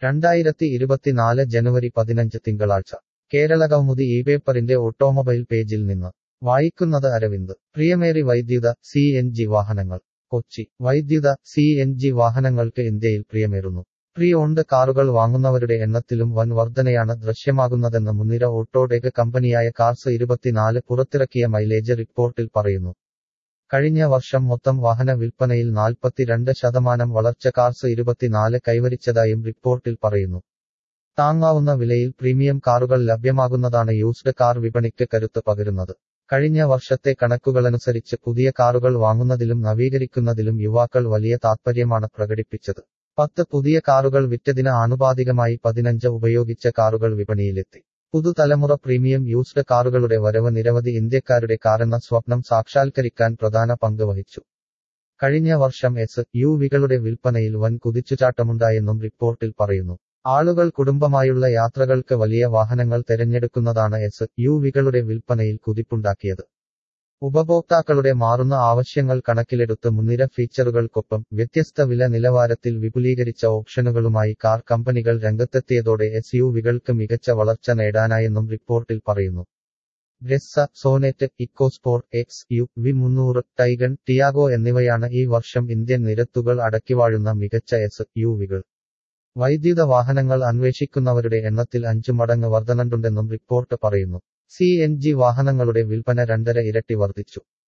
രണ്ടായിരത്തി ഇരുപത്തിനാല് ജനുവരി പതിനഞ്ച് തിങ്കളാഴ്ച കേരളകൗമുദി ഈ പേപ്പറിന്റെ ഓട്ടോമൊബൈൽ പേജിൽ നിന്ന് വായിക്കുന്നത് അരവിന്ദ് പ്രിയമേറി വൈദ്യുത സി എൻ ജി വാഹനങ്ങൾ കൊച്ചി വൈദ്യുത സി എൻ ജി വാഹനങ്ങൾക്ക് ഇന്ത്യയിൽ പ്രിയമേറുന്നു പ്രീ ഓൺഡ് കാറുകൾ വാങ്ങുന്നവരുടെ എണ്ണത്തിലും വൻ വർധനയാണ് ദൃശ്യമാകുന്നതെന്ന് മുൻനിര ഓട്ടോടേക്ക് കമ്പനിയായ കാർസ് ഇരുപത്തിനാല് പുറത്തിറക്കിയ മൈലേജ് റിപ്പോർട്ടിൽ പറയുന്നു കഴിഞ്ഞ വർഷം മൊത്തം വാഹന വിൽപ്പനയിൽ നാൽപ്പത്തിരണ്ട് ശതമാനം വളർച്ച കാർസ് ഇരുപത്തിനാല് കൈവരിച്ചതായും റിപ്പോർട്ടിൽ പറയുന്നു താങ്ങാവുന്ന വിലയിൽ പ്രീമിയം കാറുകൾ ലഭ്യമാകുന്നതാണ് യൂസ്ഡ് കാർ വിപണിക്ക് കരുത്ത് പകരുന്നത് കഴിഞ്ഞ വർഷത്തെ കണക്കുകളനുസരിച്ച് പുതിയ കാറുകൾ വാങ്ങുന്നതിലും നവീകരിക്കുന്നതിലും യുവാക്കൾ വലിയ താത്പര്യമാണ് പ്രകടിപ്പിച്ചത് പത്ത് പുതിയ കാറുകൾ വിറ്റതിന് ആനുപാതികമായി പതിനഞ്ച് ഉപയോഗിച്ച കാറുകൾ വിപണിയിലെത്തി പുതുതലമുറ പ്രീമിയം യൂസ്ഡ് കാറുകളുടെ വരവ് നിരവധി ഇന്ത്യക്കാരുടെ കാറെന്ന സ്വപ്നം സാക്ഷാത്കരിക്കാൻ പ്രധാന പങ്ക് വഹിച്ചു കഴിഞ്ഞ വർഷം എസ് യു വികളുടെ വിൽപ്പനയിൽ വൻ കുതിച്ചുചാട്ടമുണ്ടായെന്നും റിപ്പോർട്ടിൽ പറയുന്നു ആളുകൾ കുടുംബമായുള്ള യാത്രകൾക്ക് വലിയ വാഹനങ്ങൾ തെരഞ്ഞെടുക്കുന്നതാണ് എസ് യു വികളുടെ വിൽപ്പനയിൽ കുതിപ്പുണ്ടാക്കിയത് ഉപഭോക്താക്കളുടെ മാറുന്ന ആവശ്യങ്ങൾ കണക്കിലെടുത്ത് മുൻനിര ഫീച്ചറുകൾക്കൊപ്പം വ്യത്യസ്ത വില നിലവാരത്തിൽ വിപുലീകരിച്ച ഓപ്ഷനുകളുമായി കാർ കമ്പനികൾ രംഗത്തെത്തിയതോടെ എസ് യു വികൾക്ക് മികച്ച വളർച്ച നേടാനായെന്നും റിപ്പോർട്ടിൽ പറയുന്നു Brezza Sonet EcoSport X U V മുന്നൂറ് ടൈഗൺ ടിയാഗോ എന്നിവയാണ് ഈ വർഷം ഇന്ത്യൻ നിരത്തുകൾ അടക്കിവാഴുന്ന മികച്ച എസ് യു വികൾ വൈദ്യുത വാഹനങ്ങൾ അന്വേഷിക്കുന്നവരുടെ എണ്ണത്തിൽ അഞ്ചു മടങ്ങ് വർധനണ്ടുണ്ടെന്നും റിപ്പോർട്ട് പറയുന്നു സി എൻ ജി വാഹനങ്ങളുടെ വിൽപ്പന രണ്ടര ഇരട്ടി വർദ്ധിച്ചു